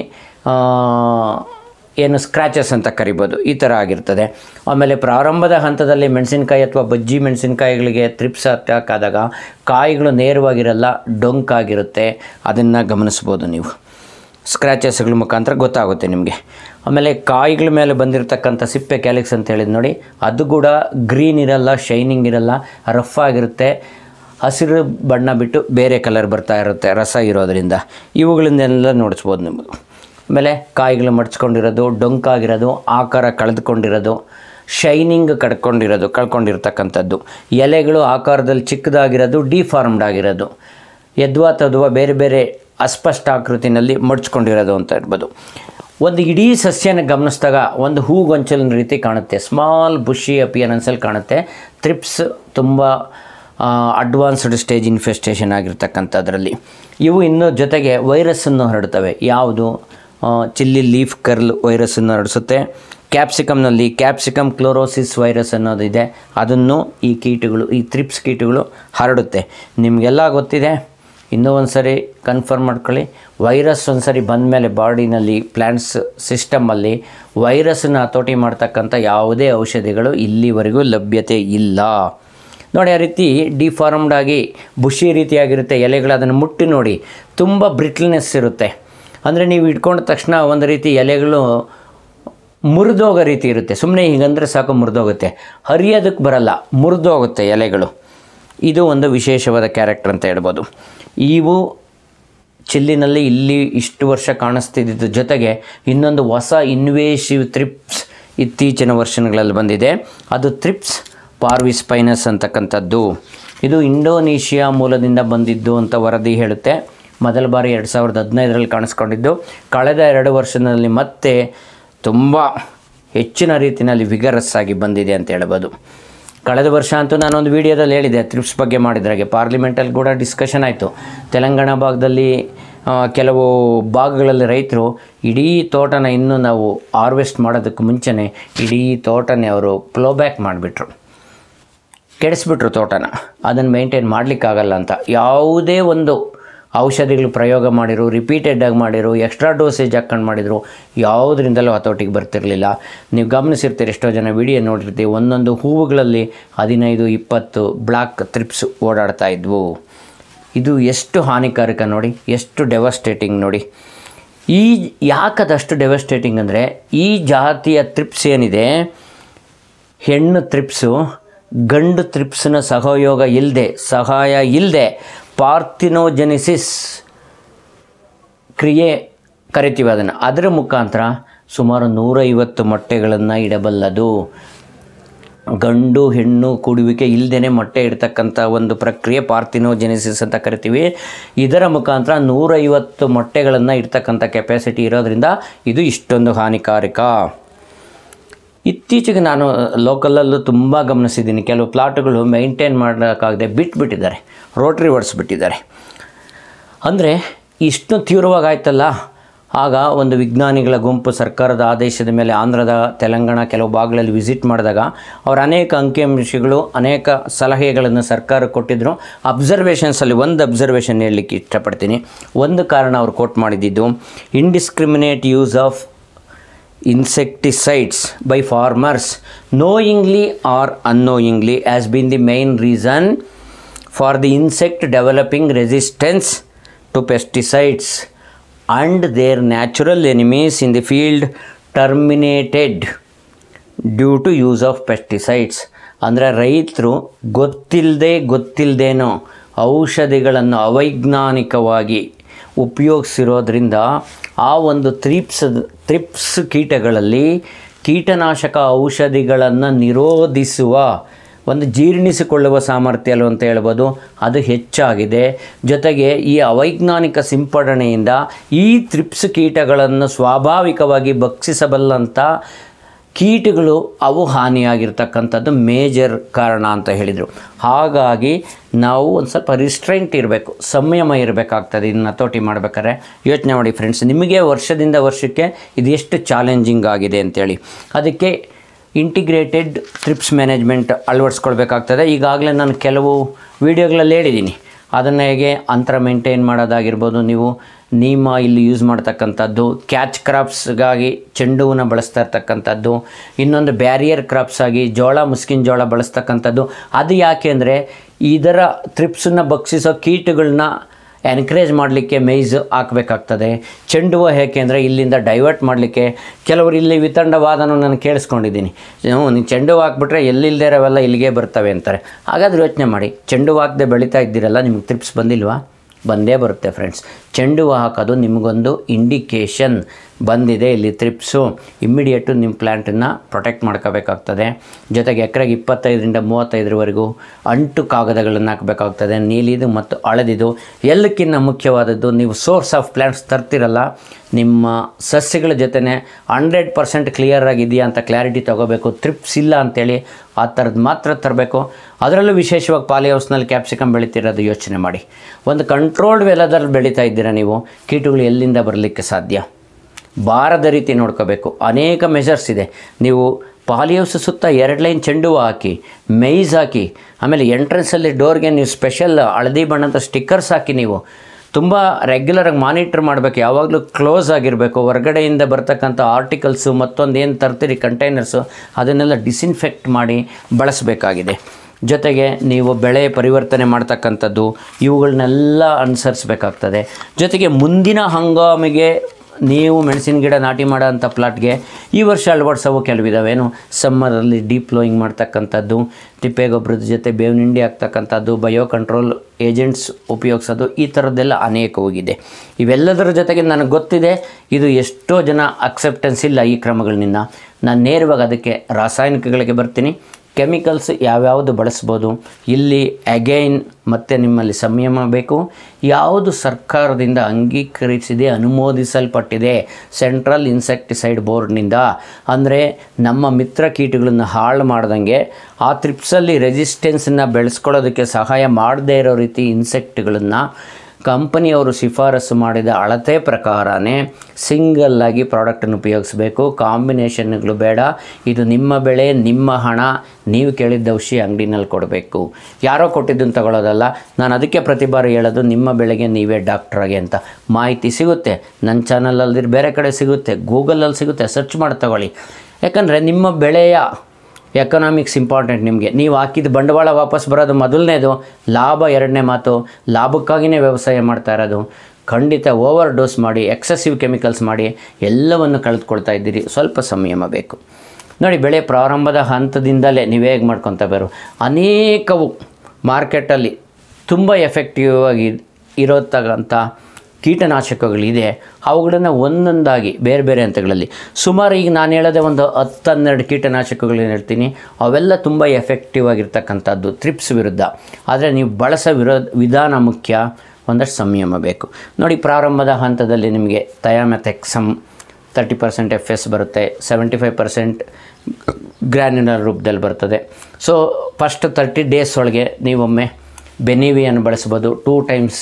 ಏನು ಸ್ಕ್ರ್ಯಾಚಸ್ ಅಂತ ಕರಿಬೋದು ಈ ಥರ ಆಗಿರ್ತದೆ ಆಮೇಲೆ ಪ್ರಾರಂಭದ ಹಂತದಲ್ಲಿ ಮೆಣಸಿನಕಾಯಿ ಅಥವಾ ಬಜ್ಜಿ ಮೆಣಸಿನಕಾಯಿಗಳಿಗೆ ತ್ರಿಪ್ಸ್ ಅಟ್ಯಾಕ್ ಆದಾಗ ಕಾಯಿಗಳು ನೇರವಾಗಿರಲ್ಲ ಡೊಂಕಾಗಿರುತ್ತೆ ಅದನ್ನು ಗಮನಿಸ್ಬೋದು ನೀವು ಸ್ಕ್ರ್ಯಾಚಸ್ಗಳ ಮುಖಾಂತರ ಗೊತ್ತಾಗುತ್ತೆ ನಿಮಗೆ ಆಮೇಲೆ ಕಾಯಿಗಳ ಮೇಲೆ ಬಂದಿರತಕ್ಕಂಥ ಸಿಪ್ಪೆ ಕ್ಯಾಲಿಕ್ಸ್ ಅಂತ ಹೇಳಿದ್ ನೋಡಿ ಅದು ಕೂಡ ಗ್ರೀನ್ ಇರಲ್ಲ ಶೈನಿಂಗ್ ಇರಲ್ಲ ರಫ್ ಆಗಿರುತ್ತೆ ಹಸಿರು ಬಣ್ಣ ಬಿಟ್ಟು ಬೇರೆ ಕಲರ್ ಬರ್ತಾ ಇರುತ್ತೆ ರಸ ಇರೋದರಿಂದ ಇವುಗಳನ್ನೆಲ್ಲ ನೋಡಿಸ್ಬೋದು ನಿಮಗೆ ಆಮೇಲೆ ಕಾಯಿಗಳು ಮಡ್ಚ್ಕೊಂಡಿರೋದು ಡೊಂಕಾಗಿರೋದು ಆಕಾರ ಕಳೆದುಕೊಂಡಿರೋದು ಶೈನಿಂಗ್ ಕಡ್ಕೊಂಡಿರೋದು ಕಳ್ಕೊಂಡಿರ್ತಕ್ಕಂಥದ್ದು ಎಲೆಗಳು ಆಕಾರದಲ್ಲಿ ಚಿಕ್ಕದಾಗಿರೋದು ಡಿಫಾರ್ಮ್ಡ್ ಆಗಿರೋದು ಯದ್ವಾ ತದ್ವಾ ಬೇರೆ ಬೇರೆ ಅಸ್ಪಷ್ಟ ಆಕೃತಿನಲ್ಲಿ ಮಡ್ಚ್ಕೊಂಡಿರೋದು ಅಂತ ಇರ್ಬೋದು ಒಂದು ಇಡೀ ಸಸ್ಯನ ಗಮನಿಸಿದಾಗ ಒಂದು ಹೂಗೊಂಚಲಿನ ರೀತಿ ಕಾಣುತ್ತೆ ಸ್ಮಾಲ್ ಬುಷಿ ಅಪಿಯರೆನ್ಸಲ್ಲಿ ಕಾಣುತ್ತೆ ತ್ರಿಪ್ಸ್ ತುಂಬ ಅಡ್ವಾನ್ಸ್ಡ್ ಸ್ಟೇಜ್ ಇನ್ಫೆಸ್ಟೇಷನ್ ಆಗಿರ್ತಕ್ಕಂಥದ್ರಲ್ಲಿ ಇವು ಇನ್ನೂ ಜೊತೆಗೆ ವೈರಸ್ಸನ್ನು ಹರಡ್ತವೆ ಯಾವುದು ಚಿಲ್ಲಿ ಲೀಫ್ ಕರ್ಲ್ ವೈರಸ್ಸನ್ನು ಹರಡಿಸುತ್ತೆ ಕ್ಯಾಪ್ಸಿಕಮ್ನಲ್ಲಿ ಕ್ಯಾಪ್ಸಿಕಮ್ ಕ್ಲೋರೋಸಿಸ್ ವೈರಸ್ ಅನ್ನೋದಿದೆ ಅದನ್ನು ಈ ಕೀಟಗಳು ಈ ತ್ರಿಪ್ಸ್ ಕೀಟಗಳು ಹರಡುತ್ತೆ ನಿಮಗೆಲ್ಲ ಗೊತ್ತಿದೆ ಇನ್ನೂ ಒಂದು ಸರಿ ಕನ್ಫರ್ಮ್ ಮಾಡ್ಕೊಳ್ಳಿ ವೈರಸ್ ಒಂದ್ಸರಿ ಬಂದ ಮೇಲೆ ಬಾಡಿನಲ್ಲಿ ಪ್ಲ್ಯಾಂಟ್ಸ್ ಸಿಸ್ಟಮಲ್ಲಿ ವೈರಸ್ನ ಹತೋಟಿ ಮಾಡ್ತಕ್ಕಂಥ ಯಾವುದೇ ಔಷಧಿಗಳು ಇಲ್ಲಿವರೆಗೂ ಲಭ್ಯತೆ ಇಲ್ಲ ನೋಡಿ ಆ ರೀತಿ ಡಿಫಾರ್ಮ್ಡ್ ಆಗಿ ಬುಷಿ ರೀತಿಯಾಗಿರುತ್ತೆ ಎಲೆಗಳು ಅದನ್ನು ಮುಟ್ಟಿ ನೋಡಿ ತುಂಬ ಬ್ರಿಟ್ಲ್ನೆಸ್ ಇರುತ್ತೆ ಅಂದರೆ ನೀವು ಇಟ್ಕೊಂಡ ತಕ್ಷಣ ಒಂದು ರೀತಿ ಎಲೆಗಳು ಮುರಿದೋಗೋ ರೀತಿ ಇರುತ್ತೆ ಸುಮ್ಮನೆ ಹೀಗಂದರೆ ಸಾಕು ಮುರಿದೋಗುತ್ತೆ ಹರಿಯೋದಕ್ಕೆ ಬರಲ್ಲ ಮುರಿದೋಗುತ್ತೆ ಎಲೆಗಳು ಇದು ಒಂದು ವಿಶೇಷವಾದ ಕ್ಯಾರೆಕ್ಟರ್ ಅಂತ ಹೇಳ್ಬೋದು ಇವು ಚಿಲ್ಲಿನಲ್ಲಿ ಇಲ್ಲಿ ಇಷ್ಟು ವರ್ಷ ಕಾಣಿಸ್ತಿದ್ದಿದ್ದು ಜೊತೆಗೆ ಇನ್ನೊಂದು ಹೊಸ ಇನ್ವೇಸಿವ್ ತ್ರಿಪ್ಸ್ ಇತ್ತೀಚಿನ ವರ್ಷಗಳಲ್ಲಿ ಬಂದಿದೆ ಅದು ತ್ರಿಪ್ಸ್ ಪಾರ್ವಿಸ್ಪೈನಸ್ ಅಂತಕ್ಕಂಥದ್ದು ಇದು ಇಂಡೋನೇಷಿಯಾ ಮೂಲದಿಂದ ಬಂದಿದ್ದು ಅಂತ ವರದಿ ಹೇಳುತ್ತೆ ಮೊದಲ ಬಾರಿ ಎರಡು ಸಾವಿರದ ಹದಿನೈದರಲ್ಲಿ ಕಾಣಿಸ್ಕೊಂಡಿದ್ದು ಕಳೆದ ಎರಡು ವರ್ಷದಲ್ಲಿ ಮತ್ತೆ ತುಂಬ ಹೆಚ್ಚಿನ ರೀತಿಯಲ್ಲಿ ವಿಗರಸ್ ಆಗಿ ಬಂದಿದೆ ಅಂತ ಹೇಳ್ಬೋದು ಕಳೆದ ವರ್ಷ ಅಂತೂ ನಾನೊಂದು ವಿಡಿಯೋದಲ್ಲಿ ಹೇಳಿದೆ ತ್ರಿಪ್ಸ್ ಬಗ್ಗೆ ಮಾಡಿದ್ರಾಗೆ ಪಾರ್ಲಿಮೆಂಟಲ್ಲಿ ಕೂಡ ಡಿಸ್ಕಷನ್ ಆಯಿತು ತೆಲಂಗಾಣ ಭಾಗದಲ್ಲಿ ಆ, ಕೆಲವು ಭಾಗಗಳಲ್ಲಿ ರೈತರು ಇಡೀ ತೋಟನ ಇನ್ನೂ ನಾವು ಹಾರ್ವೆಸ್ಟ್ ಮಾಡೋದಕ್ಕೆ ಮುಂಚೆನೇ ಇಡೀ ತೋಟನೇ ಅವರು ಪ್ಲೋಬ್ಯಾಕ್ ಮಾಡಿಬಿಟ್ರು ಕೆಡಿಸ್ಬಿಟ್ರು ತೋಟನ ಅದನ್ನು ಮೇಂಟೈನ್ ಮಾಡಲಿಕ್ಕಾಗಲ್ಲ ಅಂತ ಯಾವುದೇ ಒಂದು ಔಷಧಿಗಳು ಪ್ರಯೋಗ ಮಾಡಿರು ರಿಪೀಟೆಡಾಗಿ ಮಾಡಿರು ಎಕ್ಸ್ಟ್ರಾ ಡೋಸೇಜ್ ಹಾಕ್ಕೊಂಡು ಮಾಡಿದರು ಯಾವುದರಿಂದಲೂ ಹತೋಟಿಗೆ ಬರ್ತಿರಲಿಲ್ಲ ನೀವು ಗಮನಿಸಿರ್ತೀರಿ ಎಷ್ಟೋ ಜನ ವಿಡಿಯೋ ನೋಡಿರ್ತೀವಿ ಒಂದೊಂದು ಹೂವುಗಳಲ್ಲಿ ಹದಿನೈದು ಇಪ್ಪತ್ತು ಬ್ಲಾಕ್ ತ್ರಿಪ್ಸ್ ಓಡಾಡ್ತಾ ಇದ್ವು ಇದು ಎಷ್ಟು ಹಾನಿಕಾರಕ ನೋಡಿ ಎಷ್ಟು ಡೆವಸ್ಟೇಟಿಂಗ್ ನೋಡಿ ಈ ಯಾಕದಷ್ಟು ಡೆವಸ್ಟೇಟಿಂಗ್ ಅಂದರೆ ಈ ಜಾತಿಯ ತ್ರಿಪ್ಸ್ ಏನಿದೆ ಹೆಣ್ಣು ತ್ರಿಪ್ಸು ಗಂಡು ತ್ರಿಪ್ಸ್ನ ಸಹಯೋಗ ಇಲ್ಲದೆ ಸಹಾಯ ಇಲ್ಲದೆ ಪಾರ್ಥಿನೋಜೆನಿಸಿಸ್ ಕ್ರಿಯೆ ಕರಿತೀವಿ ಅದನ್ನು ಅದರ ಮುಖಾಂತರ ಸುಮಾರು ನೂರೈವತ್ತು ಮೊಟ್ಟೆಗಳನ್ನು ಇಡಬಲ್ಲದು ಗಂಡು ಹೆಣ್ಣು ಕೂಡುವಿಕೆ ಇಲ್ಲದೇ ಮೊಟ್ಟೆ ಇಡ್ತಕ್ಕಂಥ ಒಂದು ಪ್ರಕ್ರಿಯೆ ಪಾರ್ಥಿನೋಜೆನಿಸಿಸ್ ಅಂತ ಕರಿತೀವಿ ಇದರ ಮುಖಾಂತರ ನೂರೈವತ್ತು ಮೊಟ್ಟೆಗಳನ್ನು ಇಡ್ತಕ್ಕಂಥ ಕೆಪಾಸಿಟಿ ಇರೋದ್ರಿಂದ ಇದು ಇಷ್ಟೊಂದು ಹಾನಿಕಾರಕ ಇತ್ತೀಚೆಗೆ ನಾನು ಲೋಕಲಲ್ಲೂ ತುಂಬ ಗಮನಿಸಿದ್ದೀನಿ ಕೆಲವು ಪ್ಲಾಟ್ಗಳು ಮೇಂಟೈನ್ ಮಾಡೋಕ್ಕಾಗದೆ ಬಿಟ್ಬಿಟ್ಟಿದ್ದಾರೆ ರೋಟ್ರಿ ಹೊಡೆಸ್ಬಿಟ್ಟಿದ್ದಾರೆ ಅಂದರೆ ಇಷ್ಟು ತೀವ್ರವಾಗಿ ಆಯ್ತಲ್ಲ ಆಗ ಒಂದು ವಿಜ್ಞಾನಿಗಳ ಗುಂಪು ಸರ್ಕಾರದ ಆದೇಶದ ಮೇಲೆ ಆಂಧ್ರದ ತೆಲಂಗಾಣ ಕೆಲವು ಭಾಗಗಳಲ್ಲಿ ವಿಸಿಟ್ ಮಾಡಿದಾಗ ಅವರು ಅನೇಕ ಅಂಕಿಅಂಶಗಳು ಅನೇಕ ಸಲಹೆಗಳನ್ನು ಸರ್ಕಾರ ಕೊಟ್ಟಿದ್ದರು ಅಬ್ಸರ್ವೇಷನ್ಸಲ್ಲಿ ಒಂದು ಅಬ್ಸರ್ವೇಷನ್ ಹೇಳಲಿಕ್ಕೆ ಇಷ್ಟಪಡ್ತೀನಿ ಒಂದು ಕಾರಣ ಅವ್ರು ಕೋಟ್ ಮಾಡಿದ್ದು indiscriminate use of insecticides by farmers knowingly or unknowingly has been the main reason for the insect developing resistance to pesticides and their natural enemies in the field terminated due to use of pesticides ಅಂದರೆ ರೈತರು ಗೊತ್ತಿಲ್ಲದೆ ಗೊತ್ತಿಲ್ಲದೇನೋ ಔಷಧಿಗಳನ್ನು ಅವೈಜ್ಞಾನಿಕವಾಗಿ ಉಪಯೋಗಿಸಿರೋದ್ರಿಂದ ಆ ಒಂದು thrips thrips ಕೀಟಗಳಲ್ಲಿ ಕೀಟನಾಶಕ ಔಷಧಿಗಳನ್ನು ನಿರೋಧಿಸುವ ಒಂದು ಜೀರ್ಣಿಸಿಕೊಳ್ಳುವ ಸಾಮರ್ಥ್ಯ ಅಂತ ಹೇಳ್ಬೋದು ಅದು ಹೆಚ್ಚಾಗಿದೆ ಜೊತೆಗೆ ಈ ಅವೈಜ್ಞಾನಿಕ ಸಿಂಪಡಣೆಯಿಂದ ಈ ತ್ರಿಪ್ಸ್ ಕೀಟಗಳನ್ನು ಸ್ವಾಭಾವಿಕವಾಗಿ ಭಕ್ಷಿಸಬಲ್ಲಂಥ ಕೀಟಗಳು ಅವು ಹಾನಿಯಾಗಿರ್ತಕ್ಕಂಥದ್ದು ಮೇಜರ್ ಕಾರಣ ಅಂತ ಹೇಳಿದರು ಹಾಗಾಗಿ ನಾವು ಒಂದು ಸ್ವಲ್ಪ ರಿಸ್ಟ್ರೈಂಟ್ ಇರಬೇಕು ಸಂಯಮ ಇರಬೇಕಾಗ್ತದೆ ಇದನ್ನ ಹತೋಟಿ ಮಾಡ್ಬೇಕಾದ್ರೆ ಯೋಚನೆ ಮಾಡಿ ಫ್ರೆಂಡ್ಸ್ ನಿಮಗೆ ವರ್ಷದಿಂದ ವರ್ಷಕ್ಕೆ ಇದು ಎಷ್ಟು ಚಾಲೆಂಜಿಂಗ್ ಆಗಿದೆ ಅಂತೇಳಿ ಅದಕ್ಕೆ ಇಂಟಿಗ್ರೇಟೆಡ್ ಟ್ರಿಪ್ಸ್ ಮ್ಯಾನೇಜ್ಮೆಂಟ್ ಅಳವಡಿಸ್ಕೊಳ್ಬೇಕಾಗ್ತದೆ ಈಗಾಗಲೇ ನಾನು ಕೆಲವು ವೀಡಿಯೋಗಳಲ್ಲಿ ಹೇಳಿದ್ದೀನಿ ಅದನ್ನು ಹೇಗೆ ಅಂತರ ಮೇಂಟೈನ್ ಮಾಡೋದಾಗಿರ್ಬೋದು ನೀವು ನೀಮ ಇಲ್ಲಿ ಯೂಸ್ ಮಾಡ್ತಕ್ಕಂಥದ್ದು ಕ್ಯಾಚ್ ಕ್ರಾಪ್ಸ್ಗಾಗಿ ಚೆಂಡು ಹೂವನ್ನ ಬಳಸ್ತಾ ಇರ್ತಕ್ಕಂಥದ್ದು ಇನ್ನೊಂದು ಬ್ಯಾರಿಯರ್ ಕ್ರಾಪ್ಸ್ ಆಗಿ ಜೋಳ ಮುಸ್ಕಿನ ಜೋಳ ಬಳಸ್ತಕ್ಕಂಥದ್ದು ಅದು ಯಾಕೆ ಅಂದರೆ ಇದರ ತ್ರಿಪ್ಸನ್ನು ಭಕ್ಷಿಸೋ ಕೀಟಗಳನ್ನ ಎನ್ಕರೇಜ್ ಮಾಡಲಿಕ್ಕೆ ಮೇಯ್ಸ್ ಹಾಕಬೇಕಾಗ್ತದೆ ಚೆಂಡು ಹೂವು ಏಕೆ ಅಂದರೆ ಇಲ್ಲಿಂದ ಡೈವರ್ಟ್ ಮಾಡಲಿಕ್ಕೆ ಕೆಲವರು ಇಲ್ಲಿ ವಿತಂಡವಾದನೂ ನಾನು ಕೇಳಿಸ್ಕೊಂಡಿದ್ದೀನಿ ಹ್ಞೂ ನೀವು ಚೆಂಡು ಹೂವು ಹಾಕ್ಬಿಟ್ರೆ ಎಲ್ಲಿಲ್ಲದೆ ಇರೋವೆಲ್ಲ ಇಲ್ಲಿಗೆ ಬರ್ತವೆ ಅಂತಾರೆ ಹಾಗಾದ್ರೆ ಯೋಚನೆ ಮಾಡಿ ಚೆಂಡು ಹೂವು ಹಾಕದೆ ಬೆಳೀತಾ ಇದ್ದೀರಲ್ಲ ನಿಮ್ಗೆ ತ್ರಿಪ್ಸ್ ಬಂದಿಲ್ವಾ ಬಂದೇ ಬರುತ್ತೆ ಫ್ರೆಂಡ್ಸ್ ಚೆಂಡು ಹೂವು ಹಾಕೋದು ನಿಮಗೊಂದು ಇಂಡಿಕೇಶನ್ ಬಂದಿದೆ ಇಲ್ಲಿ ತ್ರಿಪ್ಸು ಇಮ್ಮಿಡಿಯೇಟು ನಿಮ್ಮ ಪ್ಲ್ಯಾಂಟನ್ನು ಪ್ರೊಟೆಕ್ಟ್ ಮಾಡ್ಕೋಬೇಕಾಗ್ತದೆ ಜೊತೆಗೆ ಎಕರೆಗೆ ಇಪ್ಪತ್ತೈದರಿಂದ ಮೂವತ್ತೈದರವರೆಗೂ ಅಂಟು ಕಾಗದಗಳನ್ನು ಹಾಕಬೇಕಾಗ್ತದೆ ನೀಲಿದು ಮತ್ತು ಹಳದಿದು ಎಲ್ಲಕ್ಕಿಂತ ಮುಖ್ಯವಾದದ್ದು ನೀವು ಸೋರ್ಸ್ ಆಫ್ ಪ್ಲ್ಯಾಂಟ್ಸ್ ತರ್ತಿರಲ್ಲ ನಿಮ್ಮ ಸಸ್ಯಗಳ ಜೊತೆನೆ ಹಂಡ್ರೆಡ್ ಪರ್ಸೆಂಟ್ ಕ್ಲಿಯರ್ ಆಗಿದೆಯಾ ಅಂತ ಕ್ಲಾರಿಟಿ ತೊಗೋಬೇಕು ತ್ರಿಪ್ಸ್ ಇಲ್ಲ ಅಂತೇಳಿ ಆ ಥರದ್ದು ಮಾತ್ರ ತರಬೇಕು ಅದರಲ್ಲೂ ವಿಶೇಷವಾಗಿ ಪಾಲಿ ಹೌಸ್ನಲ್ಲಿ ಕ್ಯಾಪ್ಸಿಕಮ್ ಬೆಳೀತಿರೋದು ಯೋಚನೆ ಮಾಡಿ ಒಂದು ಕಂಟ್ರೋಲ್ಡ್ ವೆಲದಲ್ಲಿ ಬೆಳೀತಾ ಇದ್ದೀರಾ ನೀವು ಕೀಟಗಳು ಎಲ್ಲಿಂದ ಬರಲಿಕ್ಕೆ ಸಾಧ್ಯ ಬಾರದ ರೀತಿ ನೋಡ್ಕೋಬೇಕು ಅನೇಕ ಮೆಷರ್ಸ್ ಇದೆ ನೀವು ಪಾಲಿಹೌಸ್ ಸುತ್ತ ಎರಡು ಲೈನ್ ಚೆಂಡು ಹೂವು ಹಾಕಿ ಮೇಯ್ಸ್ ಹಾಕಿ ಆಮೇಲೆ ಎಂಟ್ರೆನ್ಸಲ್ಲಿ ಡೋರ್ಗೆ ನೀವು ಸ್ಪೆಷಲ್ ಹಳದಿ ಬಣ್ಣದ ಸ್ಟಿಕ್ಕರ್ಸ್ ಹಾಕಿ ನೀವು ತುಂಬ ರೆಗ್ಯುಲರಾಗಿ ಮಾನಿಟ್ರ್ ಮಾಡಬೇಕು ಯಾವಾಗಲೂ ಕ್ಲೋಸ್ ಆಗಿರಬೇಕು ಹೊರಗಡೆಯಿಂದ ಬರ್ತಕ್ಕಂಥ ಆರ್ಟಿಕಲ್ಸು ಮತ್ತೊಂದು ಏನು ತರ್ತೀರಿ ಕಂಟೈನರ್ಸು ಅದನ್ನೆಲ್ಲ ಡಿಸಿನ್ಫೆಕ್ಟ್ ಮಾಡಿ ಬಳಸಬೇಕಾಗಿದೆ ಜೊತೆಗೆ ನೀವು ಬೆಳೆ ಪರಿವರ್ತನೆ ಮಾಡ್ತಕ್ಕಂಥದ್ದು ಇವುಗಳನ್ನೆಲ್ಲ ಅನುಸರಿಸಬೇಕಾಗ್ತದೆ ಜೊತೆಗೆ ಮುಂದಿನ ಹಂಗಾಮಿಗೆ ನೀವು ಮೆಣಸಿನ ಗಿಡ ನಾಟಿ ಮಾಡೋ ಅಂಥ ಪ್ಲಾಟ್ಗೆ ಈ ವರ್ಷ ಅಳವಡಿಸೋವು ಕೆಲವಿದಾವೇನು ಸಮ್ಮರಲ್ಲಿ ಡೀಪ್ ಫ್ಲೋಯಿಂಗ್ ಮಾಡ್ತಕ್ಕಂಥದ್ದು ತಿಪ್ಪೆಗೊಬ್ಬರದ ಜೊತೆ ಬೇವಿನ ಹಿಂಡಿ ಆಗ್ತಕ್ಕಂಥದ್ದು ಬಯೋ ಕಂಟ್ರೋಲ್ ಏಜೆಂಟ್ಸ್ ಉಪಯೋಗಿಸೋದು ಈ ಥರದ್ದೆಲ್ಲ ಅನೇಕ ಹೋಗಿದೆ ಇವೆಲ್ಲದರ ಜೊತೆಗೆ ನನಗೆ ಗೊತ್ತಿದೆ ಇದು ಎಷ್ಟೋ ಜನ ಅಕ್ಸೆಪ್ಟೆನ್ಸ್ ಇಲ್ಲ ಈ ಕ್ರಮಗಳನ್ನ ನಾನು ನೇರವಾಗಿ ಅದಕ್ಕೆ ರಾಸಾಯನಿಕಗಳಿಗೆ ಬರ್ತೀನಿ ಕೆಮಿಕಲ್ಸ್ ಯಾವ್ಯಾವುದು ಬಳಸ್ಬೋದು ಇಲ್ಲಿ ಅಗೈನ್ ಮತ್ತೆ ನಿಮ್ಮಲ್ಲಿ ಸಂಯಮ ಬೇಕು ಯಾವುದು ಸರ್ಕಾರದಿಂದ ಅಂಗೀಕರಿಸಿದೆ ಅನುಮೋದಿಸಲ್ಪಟ್ಟಿದೆ ಸೆಂಟ್ರಲ್ ಇನ್ಸೆಕ್ಟಿಸೈಡ್ ಬೋರ್ಡ್ನಿಂದ ಅಂದರೆ ನಮ್ಮ ಮಿತ್ರ ಕೀಟಗಳನ್ನು ಹಾಳು ಮಾಡ್ದಂಗೆ ಆ ತ್ರಿಪ್ಸಲ್ಲಿ ರೆಸಿಸ್ಟೆನ್ಸನ್ನು ಬೆಳೆಸ್ಕೊಳ್ಳೋದಕ್ಕೆ ಸಹಾಯ ಮಾಡದೇ ಇರೋ ರೀತಿ ಇನ್ಸೆಕ್ಟ್ಗಳನ್ನು ಕಂಪನಿಯವರು ಶಿಫಾರಸು ಮಾಡಿದ ಅಳತೆ ಪ್ರಕಾರನೇ ಸಿಂಗಲ್ಲಾಗಿ ಪ್ರಾಡಕ್ಟನ್ನು ಉಪಯೋಗಿಸಬೇಕು ಕಾಂಬಿನೇಷನ್ಗಳು ಬೇಡ ಇದು ನಿಮ್ಮ ಬೆಳೆ ನಿಮ್ಮ ಹಣ ನೀವು ಕೇಳಿದ್ದ ಔಷಧಿ ಅಂಗಡಿನಲ್ಲಿ ಕೊಡಬೇಕು ಯಾರೋ ಕೊಟ್ಟಿದ್ದನ್ನು ತಗೊಳ್ಳೋದಲ್ಲ ನಾನು ಅದಕ್ಕೆ ಪ್ರತಿ ಬಾರಿ ಹೇಳೋದು ನಿಮ್ಮ ಬೆಳೆಗೆ ನೀವೇ ಡಾಕ್ಟ್ರಾಗಿ ಅಂತ ಮಾಹಿತಿ ಸಿಗುತ್ತೆ ನನ್ನ ಚಾನಲಲ್ಲಿ ಬೇರೆ ಕಡೆ ಸಿಗುತ್ತೆ ಗೂಗಲಲ್ಲಿ ಸಿಗುತ್ತೆ ಸರ್ಚ್ ಮಾಡಿ ತಗೊಳ್ಳಿ ಯಾಕಂದರೆ ನಿಮ್ಮ ಬೆಳೆಯ ಎಕನಾಮಿಕ್ಸ್ ಇಂಪಾರ್ಟೆಂಟ್ ನಿಮಗೆ ನೀವು ಹಾಕಿದ ಬಂಡವಾಳ ವಾಪಸ್ ಬರೋದು ಮೊದಲನೇದು ಲಾಭ ಎರಡನೇ ಮಾತು ಲಾಭಕ್ಕಾಗಿಯೇ ವ್ಯವಸಾಯ ಮಾಡ್ತಾ ಇರೋದು ಖಂಡಿತ ಓವರ್ ಡೋಸ್ ಮಾಡಿ ಎಕ್ಸೆಸಿವ್ ಕೆಮಿಕಲ್ಸ್ ಮಾಡಿ ಎಲ್ಲವನ್ನು ಕಳೆದುಕೊಳ್ತಾ ಇದ್ದೀರಿ ಸ್ವಲ್ಪ ಸಂಯಮ ಬೇಕು ನೋಡಿ ಬೆಳೆ ಪ್ರಾರಂಭದ ಹಂತದಿಂದಲೇ ನೀವು ಹೇಗೆ ಮಾಡ್ಕೊತ ಬರೋ ಅನೇಕವು ಮಾರ್ಕೆಟಲ್ಲಿ ತುಂಬ ಎಫೆಕ್ಟಿವ್ ಆಗಿ ಇರೋತಕ್ಕಂಥ ಕೀಟನಾಶಕಗಳಿದೆ ಅವುಗಳನ್ನು ಒಂದೊಂದಾಗಿ ಬೇರೆ ಬೇರೆ ಹಂತಗಳಲ್ಲಿ ಸುಮಾರು ಈಗ ನಾನು ಹೇಳೋದೇ ಒಂದು ಹತ್ತು ಹನ್ನೆರಡು ಕೀಟನಾಶಕಗಳನ್ನ ಹೇಳ್ತೀನಿ ಅವೆಲ್ಲ ತುಂಬ ಎಫೆಕ್ಟಿವ್ ಆಗಿರ್ತಕ್ಕಂಥದ್ದು ತ್ರಿಪ್ಸ್ ವಿರುದ್ಧ ಆದರೆ ನೀವು ಬಳಸೋ ವಿರೋ ವಿಧಾನ ಮುಖ್ಯ ಒಂದಷ್ಟು ಸಂಯಮ ಬೇಕು ನೋಡಿ ಪ್ರಾರಂಭದ ಹಂತದಲ್ಲಿ ನಿಮಗೆ thiamethoxam thirty percent F S ಬರುತ್ತೆ ಸೆವೆಂಟಿ ಫೈವ್ ಪರ್ಸೆಂಟ್ ಗ್ರ್ಯಾನ್ಯುಲರ್ ರೂಪದಲ್ಲಿ ಬರ್ತದೆ ಸೊ ಫಸ್ಟ್ ತರ್ಟಿ ಡೇಸ್ ಒಳಗೆ ನೀವೊಮ್ಮೆ ಬೆನಿವಿಯನ್ನು ಬಳಸ್ಬೋದು ಟೂ ಟೈಮ್ಸ್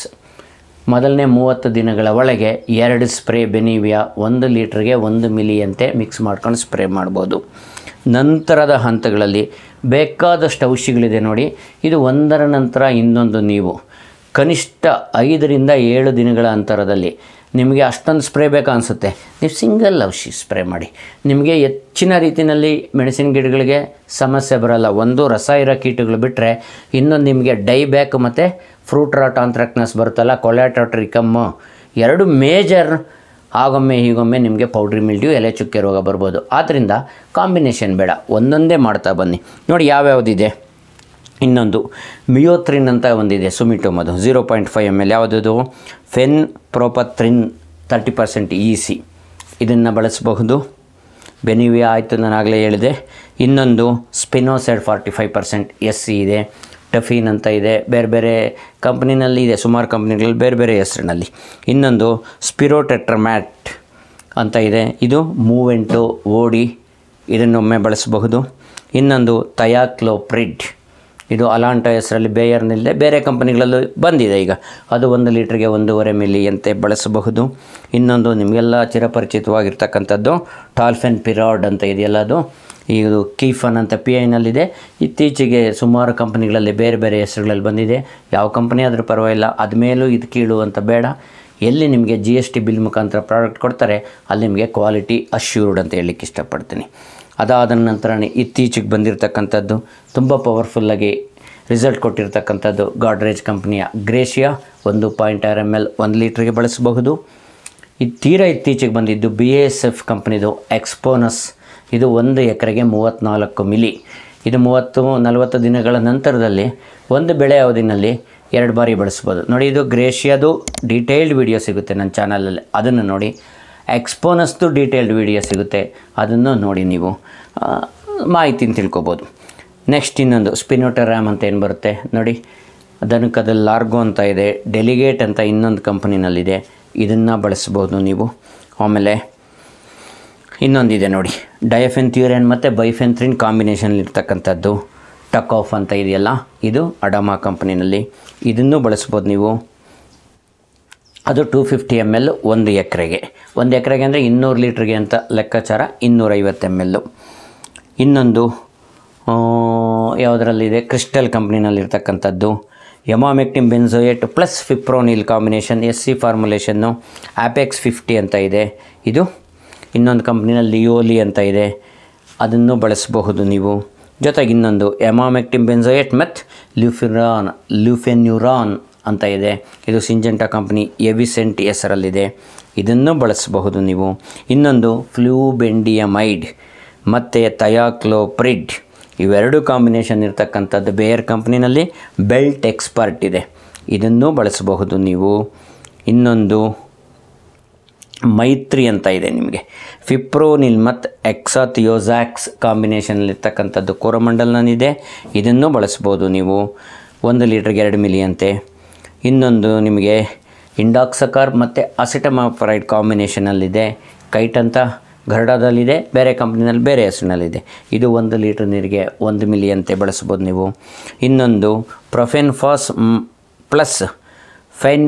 ಮೊದಲನೇ ಮೂವತ್ತು ದಿನಗಳ ಒಳಗೆ ಎರಡು ಸ್ಪ್ರೇ ಬೆನಿವಿಯಾ ಒಂದು ಲೀಟ್ರಿಗೆ ಒಂದು ಮಿಲಿಯಂತೆ ಮಿಕ್ಸ್ ಮಾಡ್ಕೊಂಡು ಸ್ಪ್ರೇ ಮಾಡ್ಬೋದು ನಂತರದ ಹಂತಗಳಲ್ಲಿ ಬೇಕಾದಷ್ಟು ಔಷಧಿಗಳಿದೆ ನೋಡಿ ಇದು ಒಂದರ ನಂತರ ಇನ್ನೊಂದು ನೀವು ಕನಿಷ್ಠ ಐದರಿಂದ ಏಳು ದಿನಗಳ ಅಂತರದಲ್ಲಿ ನಿಮಗೆ ಅಷ್ಟೊಂದು ಸ್ಪ್ರೇ ಬೇಕು ಅನಿಸುತ್ತೆ ನೀವು ಸಿಂಗಲ್ ಔಷಧಿ ಸ್ಪ್ರೇ ಮಾಡಿ ನಿಮಗೆ ಹೆಚ್ಚಿನ ರೀತಿಯಲ್ಲಿ ಮೆಣಸಿನ ಗಿಡಗಳಿಗೆ ಸಮಸ್ಯೆ ಬರಲ್ಲ ಒಂದು ರಸ ಇರೋ ಕೀಟಗಳು ಬಿಟ್ಟರೆ ಇನ್ನೊಂದು ನಿಮಗೆ ಡೈ ಬ್ಯಾಕ್ ಮತ್ತು ಫ್ರೂಟ್ ರಾಟ್ ಆಂಥ್ರಾಕ್ನಸ್ ಬರುತ್ತಲ್ಲ ಕೊಲ್ಯಾಟೋಟ್ರಿಕಮ್ಮು ಎರಡು ಮೇಜರ್ ಆಗೊಮ್ಮೆ ಹೀಗೊಮ್ಮೆ ನಿಮಗೆ ಪೌಡ್ರಿ ಮಿಲ್ಡ್ಯೂ ಎಲೆ ಚುಕ್ಕೆ ರೋಗ ಬರ್ಬೋದು ಆದ್ದರಿಂದ ಕಾಂಬಿನೇಷನ್ ಬೇಡ ಒಂದೊಂದೇ ಮಾಡ್ತಾ ಬನ್ನಿ ನೋಡಿ ಯಾವ್ಯಾವುದಿದೆ ಇನ್ನೊಂದು ಮಿಯೋತ್ರಿನ್ ಅಂತ ಒಂದಿದೆ ಸುಮಿಟೋಮದು zero point five M L ಯಾವುದದು fenpropathrin thirty percent E C ಇದನ್ನು ಬಳಸಬಹುದು ಬೆನಿವಿಯಾ ಆಯಿತು ನಾನು ಆಗಲೇ ಹೇಳಿದೆ ಇನ್ನೊಂದು spinosad forty five percent S C ಇದೆ ಟಫೀನ್ ಅಂತ ಇದೆ ಬೇರೆ ಬೇರೆ ಕಂಪ್ನಿನಲ್ಲಿ ಇದೆ ಸುಮಾರು ಕಂಪ್ನಿಗಳಲ್ಲಿ ಬೇರೆ ಬೇರೆ ಹೆಸರಿನಲ್ಲಿ ಇನ್ನೊಂದು ಸ್ಪಿರೋಟೆಟ್ರಮ್ಯಾಟ್ ಅಂತ ಇದೆ ಇದು ಮೂವೆಂಟು ಓಡಿ ಇದನ್ನೊಮ್ಮೆ ಬಳಸಬಹುದು ಇನ್ನೊಂದು ತಯಾಕ್ಲೋಪ್ರಿಡ್ ಇದು ಅಲಾಂಟ ಹೆಸರಲ್ಲಿ ಬೇಯರ್ನಿಲ್ಲದೆ ಬೇರೆ ಕಂಪನಿಗಳಲ್ಲೂ ಬಂದಿದೆ ಈಗ ಅದು ಒಂದು ಲೀಟ್ರಿಗೆ ಒಂದೂವರೆ ಮಿಲಿ ಅಂತೆ ಬಳಸಬಹುದು ಇನ್ನೊಂದು ನಿಮಗೆಲ್ಲ ಚಿರಪರಿಚಿತವಾಗಿರ್ತಕ್ಕಂಥದ್ದು ಟಾಲ್ಫೆನ್ ಪಿರಾಡ್ ಅಂತ ಇದೆಯಲ್ಲ ಅದು ಇದು ಕೀಫನ್ ಅಂತ ಪಿ ಐನಲ್ಲಿದೆ ಇತ್ತೀಚೆಗೆ ಸುಮಾರು ಕಂಪನಿಗಳಲ್ಲಿ ಬೇರೆ ಬೇರೆ ಹೆಸರುಗಳಲ್ಲಿ ಬಂದಿದೆ ಯಾವ ಕಂಪನಿ ಆದರೂ ಪರವಾಗಿಲ್ಲ ಅದ್ಮೇಲೂ ಇದು ಕೀಳು ಅಂತ ಬೇಡ ಎಲ್ಲಿ ನಿಮಗೆ ಜಿ ಎಸ್ ಟಿ ಬಿಲ್ ಮುಖಾಂತರ ಪ್ರಾಡಕ್ಟ್ ಕೊಡ್ತಾರೆ ಅಲ್ಲಿ ನಿಮಗೆ ಕ್ವಾಲಿಟಿ ಅಶ್ಯೂರ್ಡ್ ಅಂತ ಹೇಳಲಿಕ್ಕೆ ಇಷ್ಟಪಡ್ತೀನಿ ಅದಾದ ನಂತರ ಇತ್ತೀಚೆಗೆ ಬಂದಿರತಕ್ಕಂಥದ್ದು ತುಂಬ ಪವರ್ಫುಲ್ಲಾಗಿ ರಿಸಲ್ಟ್ ಕೊಟ್ಟಿರ್ತಕ್ಕಂಥದ್ದು ಗಾಡ್ರೇಜ್ ಕಂಪ್ನಿಯ ಗ್ರೇಷಿಯಾ ಒಂದು ಪಾಯಿಂಟ್ ಆರ್ ಎಮ್ ಎಲ್ ಒಂದು ಲೀಟ್ರಿಗೆ ಬಳಸಬಹುದು ಇದು ತೀರಾ ಇತ್ತೀಚೆಗೆ ಬಂದಿದ್ದು ಬಿ ಎಸ್ ಎಫ್ ಕಂಪ್ನಿದು ಎಕ್ಸ್ಪೋನಸ್ ಇದು ಒಂದು ಎಕರೆಗೆ ಮೂವತ್ತ್ನಾಲ್ಕು ಮಿಲಿ ಇದು ಮೂವತ್ತು ನಲವತ್ತು ದಿನಗಳ ನಂತರದಲ್ಲಿ ಒಂದು ಬೆಳೆ ಅವಧಿನಲ್ಲಿ ಎರಡು ಬಾರಿ ಬಳಸ್ಬೋದು ನೋಡಿ ಇದು ಗ್ರೇಷಿಯಾದು ಡೀಟೇಲ್ಡ್ ವಿಡಿಯೋ ಸಿಗುತ್ತೆ ನನ್ನ ಚಾನಲಲ್ಲಿ ಅದನ್ನು ನೋಡಿ ಎಕ್ಸ್ಪೋನಸ್ದು ಡೀಟೇಲ್ಡ್ ವಿಡಿಯೋ ಸಿಗುತ್ತೆ ಅದನ್ನು ನೋಡಿ ನೀವು ಆ, ಮಾಹಿತಿನ ತಿಳ್ಕೊಬೋದು ನೆಕ್ಸ್ಟ್ ಇನ್ನೊಂದು ಸ್ಪಿನೋಟರಾಮ್ ಅಂತ ಏನು ಬರುತ್ತೆ ನೋಡಿ ದನಕದಲ್ಲಿ ಲಾರ್ಗೋ ಅಂತ ಇದೆ ಡೆಲಿಗೇಟ್ ಅಂತ ಇನ್ನೊಂದು ಕಂಪನಿನಲ್ಲಿದೆ ಇದನ್ನು ಬಳಸ್ಬೋದು ನೀವು ಆಮೇಲೆ ಇನ್ನೊಂದಿದೆ ನೋಡಿ ಡಯಫೆನ್ಥ್ಯೂರಿಯನ್ ಮತ್ತು ಬೈಫೆನ್ಥ್ರಿನ್ ಕಾಂಬಿನೇಷನ್ ಇರ್ತಕ್ಕಂಥದ್ದು ಟಕ್ ಆಫ್ ಅಂತ ಇದೆಯಲ್ಲ ಇದು ಅಡಮಾ ಕಂಪನಿನಲ್ಲಿ ಇದನ್ನು ಬಳಸ್ಬೋದು ನೀವು ಅದು ಟೂ ಫಿಫ್ಟಿ ಎಮ್ ಎಲ್ ಒಂದು ಎಕರೆಗೆ ಒಂದು ಎಕರೆಗೆ ಅಂದರೆ ಇನ್ನೂರು ಲೀಟ್ರಿಗೆ ಅಂತ ಲೆಕ್ಕಾಚಾರ ಇನ್ನೂರೈವತ್ತು ಎಮ್ ಎಲ್ಲು ಇನ್ನೊಂದು ಆ, ಯಾವುದರಲ್ಲಿದೆ ಕ್ರಿಸ್ಟಲ್ ಕಂಪ್ನಿನಲ್ಲಿರ್ತಕ್ಕಂಥದ್ದು emamectin benzoate plus fipronil combination S C ಫಾರ್ಮುಲೇಷನ್ನು ಆಪೆಕ್ಸ್ ಫಿಫ್ಟಿ ಅಂತ ಇದೆ ಇದು ಇನ್ನೊಂದು ಕಂಪ್ನಿನಲ್ಲಿ ಲಿಯೋಲಿ ಅಂತ ಇದೆ ಅದನ್ನು ಬಳಸಬಹುದು ನೀವು ಜೊತೆಗೆ ಇನ್ನೊಂದು ಎಮಾಮೆಕ್ಟಿನ್ ಬೆನ್ಸೋಯೇಟ್ ಮತ್ತು ಲ್ಯೂಫಿರಾನ್ ಲ್ಯೂಫೆನ್ಯೂರಾನ್ ಅಂತ ಇದೆ ಇದು ಸಿಂಜೆಂಟಾ ಕಂಪ್ನಿ ಎವಿಸೆಂಟ್ ಹೆಸರಲ್ಲಿದೆ ಇದನ್ನು ಬಳಸಬಹುದು ನೀವು ಇನ್ನೊಂದು ಫ್ಲೂಬೆಂಡಿಯಮೈಡ್ ಮತ್ತು ಥಯಾಕ್ಲೋಪ್ರಿಡ್ ಇವೆರಡು ಕಾಂಬಿನೇಷನ್ ಇರ್ತಕ್ಕಂಥದ್ದು ಬೇಯರ್ ಕಂಪ್ನಿನಲ್ಲಿ ಬೆಲ್ಟ್ ಎಕ್ಸ್ಪರ್ಟ್ ಇದೆ ಇದನ್ನು ಬಳಸಬಹುದು ನೀವು ಇನ್ನೊಂದು ಮೈತ್ರಿ ಅಂತ ಇದೆ ನಿಮಗೆ ಫಿಪ್ರೋನಿಲ್ ಮತ್ತು ಎಕ್ಸಾಥಿಯೋಸಾಕ್ಸ್ ಕಾಂಬಿನೇಷನಲ್ಲಿರ್ತಕ್ಕಂಥದ್ದು ಕೋರಮಂಡಲ್ನಲ್ಲಿದೆ ಇದನ್ನು ಬಳಸ್ಬೋದು ನೀವು ಒಂದು ಲೀಟ್ರಿಗೆ ಎರಡು ಮಿಲಿ ಅಂತೆ ಇನ್ನೊಂದು ನಿಮಗೆ ಇಂಡಾಕ್ಸಕಾರ್ ಮತ್ತು ಅಸಿಟಮಾಫರೈಡ್ ಕಾಂಬಿನೇಷನಲ್ಲಿದೆ ಕೈಟ್ ಅಂತ ಗರುಡದಲ್ಲಿದೆ ಬೇರೆ ಕಂಪ್ನಿನಲ್ಲಿ ಬೇರೆ ಹೆಸರಿನಲ್ಲಿದೆ ಇದು ಒಂದು ಲೀಟ್ರ್ ನೀರಿಗೆ ಒಂದು ಮಿಲಿ ಅಂತೆ ಬಳಸ್ಬೋದು ನೀವು ಇನ್ನೊಂದು ಪ್ರೊಫೆನ್ಫಾಸ್ ಪ್ಲಸ್ ಫೆನ್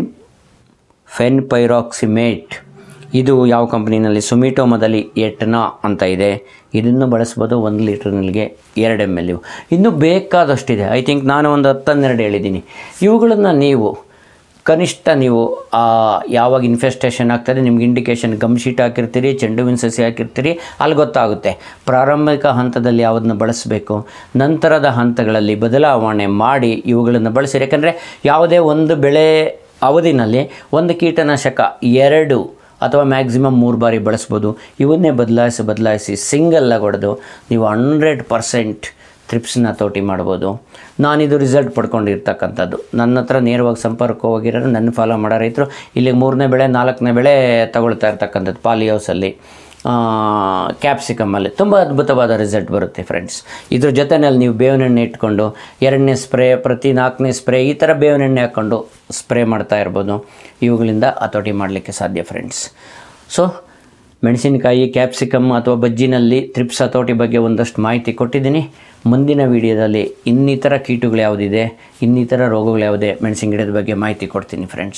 ಫೆನ್ ಪೈರಾಕ್ಸಿಮೇಟ್ ಇದು ಯಾವ ಕಂಪ್ನಿನಲ್ಲಿ ಸುಮಿಟೋಮದಲ್ಲಿ ಎಟ್ನಾ ಅಂತ ಇದೆ ಇದನ್ನು ಬಳಸ್ಬೋದು ಒಂದು ಲೀಟ್ರ್ನಲ್ಲಿಗೆ ಎರಡು ಎಮ್ ಎಲ್ ಇನ್ನೂ ಬೇಕಾದಷ್ಟಿದೆ ಐ ಥಿಂಕ್ ನಾನು ಒಂದು ಹತ್ತನ್ನೆರಡು ಹೇಳಿದ್ದೀನಿ ಇವುಗಳನ್ನು ನೀವು ಕನಿಷ್ಠ ನೀವು ಆ, ಯಾವಾಗ ಇನ್ಫೆಸ್ಟೇಷನ್ ಆಗ್ತದೆ ನಿಮ್ಗೆ ಇಂಡಿಕೇಷನ್ ಗಮ್ ಶೀಟ್ ಹಾಕಿರ್ತೀರಿ ಚೆಂಡು ಹೂವಿನ ಸಸಿ ಹಾಕಿರ್ತೀರಿ ಅಲ್ಲಿ ಗೊತ್ತಾಗುತ್ತೆ ಪ್ರಾರಂಭಿಕ ಹಂತದಲ್ಲಿ ಯಾವುದನ್ನ ಬಳಸಬೇಕು ನಂತರದ ಹಂತಗಳಲ್ಲಿ ಬದಲಾವಣೆ ಮಾಡಿ ಇವುಗಳನ್ನು ಬಳಸಿರಿ ಯಾಕಂದರೆ ಯಾವುದೇ ಒಂದು ಬೆಳೆ ಅವಧಿನಲ್ಲಿ ಒಂದು ಕೀಟನಾಶಕ ಎರಡು ಅಥವಾ ಮ್ಯಾಕ್ಸಿಮಮ್ ಮೂರು ಬಾರಿ ಬಳಸ್ಬೋದು ಇವನ್ನೇ ಬದಲಾಯಿಸಿ ಬದಲಾಯಿಸಿ ಸಿಂಗಲ್ಲಾಗಿ ಹೊಡೆದು ನೀವು ಹಂಡ್ರೆಡ್ ಪರ್ಸೆಂಟ್ ತ್ರಿಪ್ಸ್ನ ತೋಟಿ ಮಾಡ್ಬೋದು ನಾನಿದು ರಿಸಲ್ಟ್ ಪಡ್ಕೊಂಡಿರ್ತಕ್ಕಂಥದ್ದು ನನ್ನ ಹತ್ರ ನೇರವಾಗಿ ಸಂಪರ್ಕ ಹೋಗಿರೋರು ನನ್ನ ಫಾಲೋ ಮಾಡೋ ರೈತರು ಇಲ್ಲಿಗೆ ಮೂರನೇ ಬೆಳೆ ನಾಲ್ಕನೇ ಬೆಳೆ ತಗೊಳ್ತಾ ಇರ್ತಕ್ಕಂಥದ್ದು ಪಾಲಿ ಹೌಸಲ್ಲಿ ಕ್ಯಾಪ್ಸಿಕಮಲ್ಲಿ ತುಂಬ ಅದ್ಭುತವಾದ ರಿಸಲ್ಟ್ ಬರುತ್ತೆ ಫ್ರೆಂಡ್ಸ್ ಇದ್ರ ಜೊತೆಯಲ್ಲಿ ನೀವು ಬೇವಿನ ಎಣ್ಣೆ ಇಟ್ಕೊಂಡು ಎರಡನೇ ಸ್ಪ್ರೇ ಪ್ರತಿ ನಾಲ್ಕನೇ ಸ್ಪ್ರೇ ಈ ಥರ ಬೇವಿನ ಎಣ್ಣೆ ಹಾಕ್ಕೊಂಡು ಸ್ಪ್ರೇ ಮಾಡ್ತಾ ಇರ್ಬೋದು ಇವುಗಳಿಂದ ಹತೋಟಿ ಮಾಡಲಿಕ್ಕೆ ಸಾಧ್ಯ ಫ್ರೆಂಡ್ಸ್ ಸೊ ಮೆಣಸಿನಕಾಯಿ ಕ್ಯಾಪ್ಸಿಕಮ್ ಅಥವಾ ಬಜ್ಜಿನಲ್ಲಿ ತ್ರಿಪ್ಸ್ ಹತೋಟಿ ಬಗ್ಗೆ ಒಂದಷ್ಟು ಮಾಹಿತಿ ಕೊಟ್ಟಿದ್ದೀನಿ ಮುಂದಿನ ವಿಡಿಯೋದಲ್ಲಿ ಇನ್ನಿತರ ಕೀಟಗಳು ಯಾವುದಿದೆ ಇನ್ನಿತರ ರೋಗಗಳು ಯಾವುದೇ ಮೆಣಸಿನ ಗಿಡದ ಬಗ್ಗೆ ಮಾಹಿತಿ ಕೊಡ್ತೀನಿ ಫ್ರೆಂಡ್ಸ್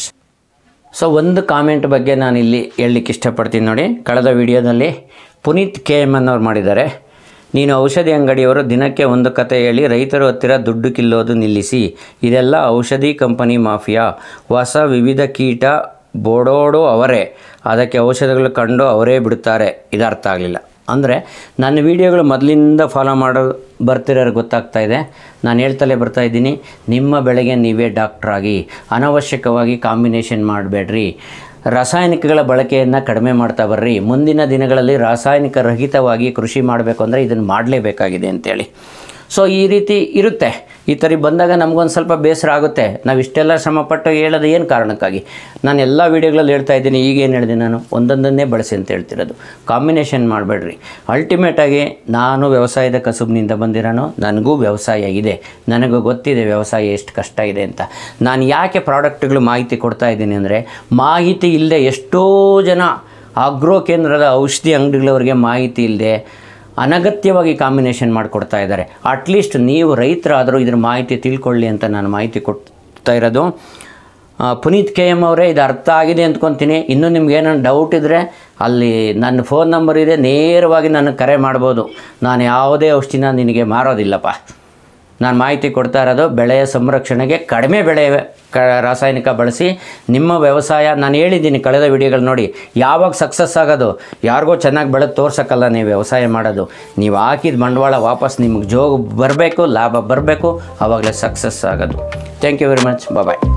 ಸೊ ಒಂದು ಕಾಮೆಂಟ್ ಬಗ್ಗೆ ನಾನು ಇಲ್ಲಿ ಹೇಳಲಿಕ್ಕೆ ಇಷ್ಟಪಡ್ತೀನಿ ನೋಡಿ ಕಳೆದ ವಿಡಿಯೋದಲ್ಲಿ ಪುನೀತ್ ಕೆ ಎಮ್ ಅನ್ನೋರು ಮಾಡಿದ್ದಾರೆ ನೀನು ಔಷಧಿ ಅಂಗಡಿಯವರು ದಿನಕ್ಕೆ ಒಂದು ಕತೆ ಹೇಳಿ ರೈತರ ಹತ್ತಿರ ದುಡ್ಡು ಕಿಲ್ಲೋದು ನಿಲ್ಲಿಸಿ ಇದೆಲ್ಲ ಔಷಧಿ ಕಂಪನಿ ಮಾಫಿಯಾ ಹೊಸ ವಿವಿಧ ಕೀಟ ಬೋಡೋಡು ಅವರೇ ಅದಕ್ಕೆ ಔಷಧಗಳು ಕಂಡು ಅವರೇ ಬಿಡುತ್ತಾರೆ ಇದು ಅರ್ಥ ಆಗಲಿಲ್ಲ ಅಂದರೆ ನನ್ನ ವೀಡಿಯೋಗಳು ಮೊದಲಿಂದ ಫಾಲೋ ಮಾಡೋ ಬರ್ತಿರೋರು ಗೊತ್ತಾಗ್ತಾ ಇದೆ ನಾನು ಹೇಳ್ತಲೇ ಬರ್ತಾ ಇದ್ದೀನಿ ನಿಮ್ಮ ಬೆಳೆಗೆ ನೀವೇ ಡಾಕ್ಟ್ರಾಗಿ ಅನವಶ್ಯಕವಾಗಿ ಕಾಂಬಿನೇಷನ್ ಮಾಡಬೇಡ್ರಿ ರಾಸಾಯನಿಕಗಳ ಬಳಕೆಯನ್ನು ಕಡಿಮೆ ಮಾಡ್ತಾ ಬರ್ರಿ ಮುಂದಿನ ದಿನಗಳಲ್ಲಿ ರಾಸಾಯನಿಕ ರಹಿತವಾಗಿ ಕೃಷಿ ಮಾಡಬೇಕು ಅಂದರೆ ಇದನ್ನು ಮಾಡಲೇಬೇಕಾಗಿದೆ ಅಂತೇಳಿ ಸೊ ಈ ರೀತಿ ಇರುತ್ತೆ ಈ ಥರ ಬಂದಾಗ ನಮಗೊಂದು ಸ್ವಲ್ಪ ಬೇಸರ ಆಗುತ್ತೆ ನಾವು ಇಷ್ಟೆಲ್ಲ ಶ್ರಮಪಟ್ಟು ಹೇಳೋದು ಏನು ಕಾರಣಕ್ಕಾಗಿ ನಾನು ಎಲ್ಲ ವೀಡಿಯೋಗಳಲ್ಲಿ ಹೇಳ್ತಾ ಇದ್ದೀನಿ ಈಗೇನು ಹೇಳಿದೆ ನಾನು ಒಂದೊಂದನ್ನೇ ಬಳಸಿ ಅಂತ ಹೇಳ್ತಿರೋದು ಕಾಂಬಿನೇಷನ್ ಮಾಡಬೇಡ್ರಿ ಅಲ್ಟಿಮೇಟಾಗಿ ನಾನು ವ್ಯವಸಾಯದ ಕಸುಬಿನಿಂದ ಬಂದಿರೋನು ನನಗೂ ವ್ಯವಸಾಯ ಇದೆ ನನಗೂ ಗೊತ್ತಿದೆ ವ್ಯವಸಾಯ ಎಷ್ಟು ಕಷ್ಟ ಇದೆ ಅಂತ ನಾನು ಯಾಕೆ ಪ್ರಾಡಕ್ಟ್ಗಳು ಮಾಹಿತಿ ಕೊಡ್ತಾ ಇದ್ದೀನಿ ಅಂದರೆ ಮಾಹಿತಿ ಇಲ್ಲದೆ ಎಷ್ಟೋ ಜನ ಆಗ್ರೋ ಕೇಂದ್ರದ ಔಷಧಿ ಅಂಗಡಿಗಳವರಿಗೆ ಮಾಹಿತಿ ಇಲ್ಲದೆ ಅನಗತ್ಯವಾಗಿ ಕಾಂಬಿನೇಷನ್ ಮಾಡಿಕೊಡ್ತಾ ಇದ್ದಾರೆ ಅಟ್ಲೀಸ್ಟ್ ನೀವು ರೈತರಾದರೂ ಇದ್ರ ಮಾಹಿತಿ ತಿಳ್ಕೊಳ್ಳಿ ಅಂತ ನಾನು ಮಾಹಿತಿ ಕೊಡ್ತಾ ಇರೋದು ಆ, ಪುನೀತ್ ಕೆ ಎಮ್ ಅವರೇ ಇದು ಅರ್ಥ ಆಗಿದೆ ಅಂದ್ಕೊತೀನಿ ಇನ್ನೂ ನಿಮ್ಗೆ ಏನಾದ್ರು ಡೌಟ್ ಇದ್ದರೆ ಅಲ್ಲಿ ನನ್ನ ಫೋನ್ ನಂಬರ್ ಇದೆ ನೇರವಾಗಿ ನನಗೆ ಕರೆ ಮಾಡ್ಬೋದು ನಾನು ಯಾವುದೇ ಔಷಧಿನ ನಿನಗೆ ಮಾರೋದಿಲ್ಲಪ್ಪ ನಾನು ಮಾಹಿತಿ ಕೊಡ್ತಾ ಇರೋದು ಬೆಳೆಯ ಸಂರಕ್ಷಣೆಗೆ ಕಡಿಮೆ ಬೆಳೆ ಕ ರಾಸಾಯನಿಕ ಬಳಸಿ ನಿಮ್ಮ ವ್ಯವಸಾಯ ನಾನು ಹೇಳಿದ್ದೀನಿ ಕಳೆದ ವಿಡಿಯೋಗಳು ನೋಡಿ ಯಾವಾಗ ಸಕ್ಸಸ್ ಆಗೋದು ಯಾರಿಗೋ ಚೆನ್ನಾಗಿ ಬೆಳೆದು ತೋರ್ಸೋಕ್ಕಲ್ಲ ನೀವು ವ್ಯವಸಾಯ ಮಾಡೋದು ನೀವು ಹಾಕಿದ ಬಂಡವಾಳ ವಾಪಸ್ ನಿಮಗೆ ಜೋಗ ಬರಬೇಕು ಲಾಭ ಬರಬೇಕು ಆವಾಗಲೇ ಸಕ್ಸಸ್ ಆಗೋದು thank you very much bye